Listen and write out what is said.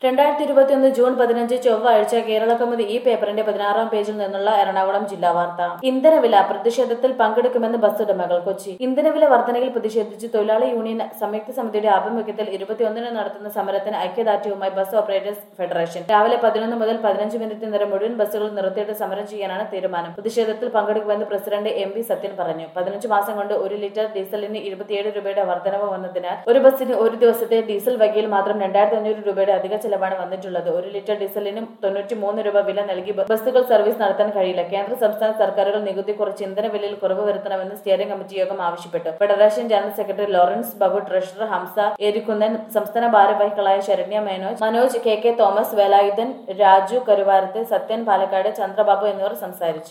രണ്ടായിരത്തി ഇരുപത്തിയൊന്ന് ജൂൺ പതിനഞ്ച് ചൊവ്വാഴ്ച കേരള കൗമുദി ഈ പേപ്പറിന്റെ പതിനാറാം പേജിൽ നിന്നുള്ള എറണാകുളം ജില്ലാ വാർത്ത ഇന്ധനവില പ്രതിഷേധത്തിൽ പങ്കെടുക്കുമെന്ന് ബസ് ഉടമകൾ കൊച്ചി ഇന്ധനവില വർധനയിൽ പ്രതിഷേധിച്ച് തൊഴിലാളി യൂണിയൻ സംയുക്ത സമിതിയുടെ ആഭിമുഖ്യത്തിൽ ഇരുപത്തിയൊന്നിന് നടത്തുന്ന സമരത്തിന് ഐക്യദാർഢ്യവുമായി ബസ് ഓപ്പറേറ്റേഴ്സ് ഫെഡറേഷൻ രാവിലെ പതിനൊന്ന് മുതൽ പതിനഞ്ച് മിനിറ്റ് നേരം മുഴുവൻ ബസ്സുകൾ നിർത്തിയിട്ട് സമരം ചെയ്യാനാണ് തീരുമാനം പ്രതിഷേധത്തിൽ പങ്കെടുക്കുമെന്ന് പ്രസിഡന്റ് എം വി സത്യൻ പറഞ്ഞു പതിനഞ്ച് മാസം കൊണ്ട് ഒരു ലിറ്റർ ഡീസലിന് ഇരുപത്തിയേഴ് രൂപയുടെ വർധനവ് വന്നതിനാൽ ഒരു ബസ്സിന് ഒരു ദിവസത്തെ ഡീസൽ വകയിൽ മാത്രം രണ്ടായിരത്തി അഞ്ഞൂറ് രൂപയുടെ അധിക ചെലവാണ് വന്നിട്ടുള്ളത് ഒരു ലിറ്റർ ഡീസലിന് തൊണ്ണൂറ്റി മൂന്ന് രൂപ വില നൽകി ബ- ബസ്സുകൾ സർവീസ് നടത്താൻ കഴിയില്ല കേന്ദ്ര സംസ്ഥാന സർക്കാരുകൾ നികുതി കുറച്ച് ഇന്ധന വിലയിൽ കുറവ് വരുത്തണമെന്ന് സ്റ്റിയറിംഗ് കമ്മിറ്റി യോഗം ആവശ്യപ്പെട്ടു federation general secretary Lawrence Babu treasurer Hamsa Erikkunnan സംസ്ഥാന ഭാരവാഹികളായ ശരണ്യ മേനോജ് മനോജ് കെ കെ തോമസ് വേലായുധൻ രാജു കരുവാരത്ത് സത്യൻ പാലക്കാട് ചന്ദ്രബാബു എന്നിവർ സംസാരിച്ചു